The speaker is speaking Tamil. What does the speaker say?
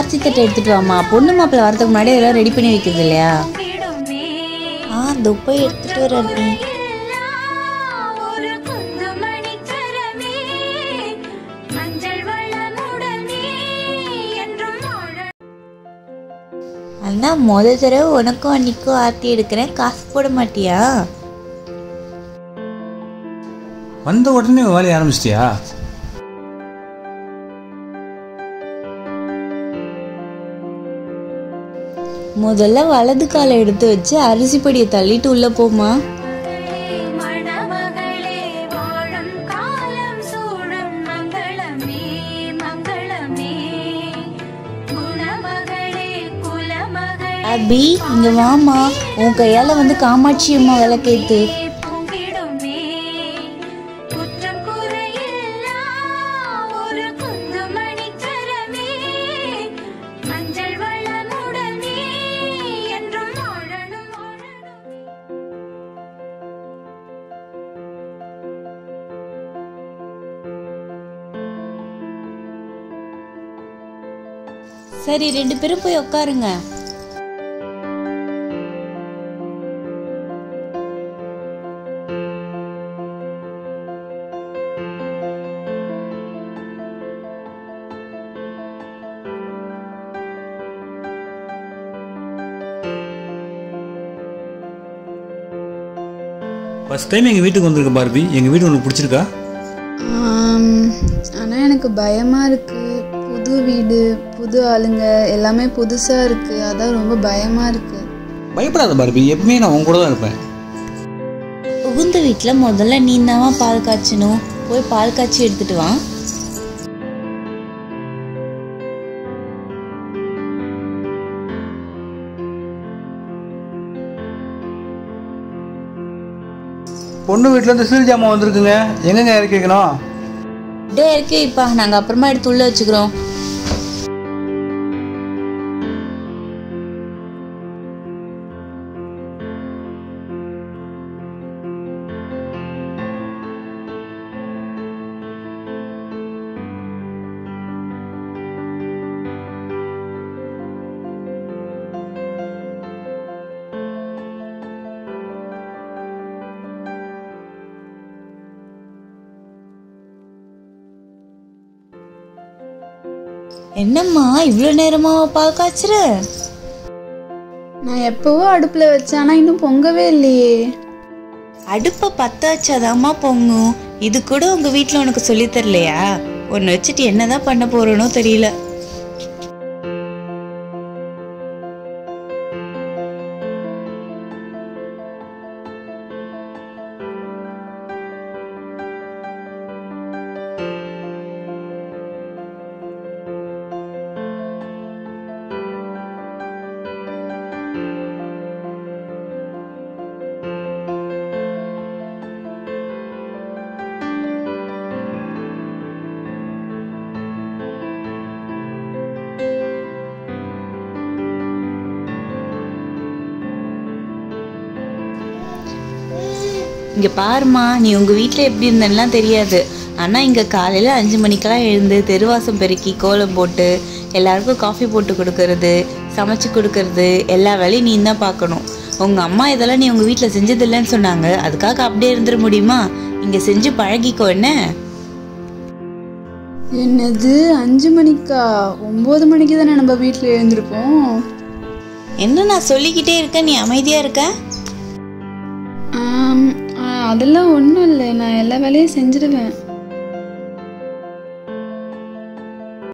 ஆர்த்தி தட்டை எடுத்துட்டு வாமா பொண்ணு மாப்பிள்ளை வரதுக்கு முன்னாடி எல்லாம் ரெடி பண்ணி வைக்கிறது இல்லையா ஆ இந்த போய் எடுத்துட்டு வர நீ ஒரு குந்துமணி கரமே மஞ்சள் வளமுடனே என்றும் வாழ அண்ணா முத தடவை உனக்கும் அன்னைக்கும் ஆர்த்தி எடுக்கிறேன் காசு போட மாட்டியா வந்த உடனே வேலையை ஆரம்பிச்சிட்டியா முதல்ல வலது காலை எடுத்து வச்சு அரிசி படியை தள்ளிட்டு உள்ள போமா மணமகளே வாழும் காலம் சூழும் மங்களமே மங்களமே குணமகளே குலமகளே அபி இங்க வாமா உன் கையால வந்து காமாட்சி அம்மா விளக்கேத்து பொங்கிடுமே குற்றம் குறையில்லா ஒரு குந்துமணி கரமே மஞ்சள் வளமுடனே என்றும் வாழணும் வாழணும் சரி ரெண்டு பேரும் போய் உட்காருங்க ஃபர்ஸ்ட் டைம் எங்கள் வீட்டுக்கு வந்திருக்க பார்பி எங்கள் வீடு உனக்கு பிடிச்சிருக்கா ஆனால் எனக்கு பயமாக இருக்குது புது வீடு புது ஆளுங்க எல்லாமே புதுசாக இருக்குது அதான் ரொம்ப பயமாக இருக்குது பயப்படாத பார்பி எப்பவுமே நான் உன் கூட தான் இருப்பேன் புகுந்த வீட்டுல முதல்ல நீ பால் காய்ச்சணும் போய் பால் காய்ச்சி எடுத்துட்டு வா பொண்ணு வீட்டிலேருந்து சீல் ஜாமான் வந்திருக்குங்க எங்கெங்க இறக்கி வைக்கணும் டே இருக்கு இப்பா நாங்க அப்புறமா எடுத்து உள்ள வச்சுக்கிறோம் என்னம்மா இவ்வளோ நேரமா பால் காய்ச்சுற நான் எப்போவோ அடுப்பில் வச்சேன் ஆனால் இன்னும் பொங்கவே இல்லையே அடுப்பை பத்த வச்சாதாம்மா பொங்கும் இது கூட உங்க வீட்ல உனக்கு சொல்லித் தரலையா ஒன்னு வச்சுட்டு என்னதான் பண்ண போறேனோ தெரியல இங்க பாருமா நீ உங்க வீட்ல எப்படி இருந்தேன்லாம் தெரியாது ஆனா இங்க காலையில அஞ்சு மணிக்கெல்லாம் எழுந்து தெருவாசம் பெருக்கி கோலம் போட்டு எல்லாருக்கும் காஃபி போட்டு கொடுக்கறது சமைச்சு கொடுக்கறது எல்லா வேலையும் நீ தான் பார்க்கணும் உங்க அம்மா இதெல்லாம் நீ உங்க வீட்ல செஞ்சதில்லைன்னு சொன்னாங்க அதுக்காக அப்படியே இருந்துட முடியுமா இங்க செஞ்சு பழகிக்கோ என்ன என்னது அஞ்சு மணிக்கா ஒம்பது மணிக்கு தானே நம்ம வீட்டில் எழுந்திருப்போம் என்ன நான் சொல்லிக்கிட்டே இருக்கேன் நீ அமைதியா இருக்க ஆம், ஆ, அதெல்லாம் ஒன்றும் இல்லை நான் எல்லா வேலையும் செஞ்சிடுவேன்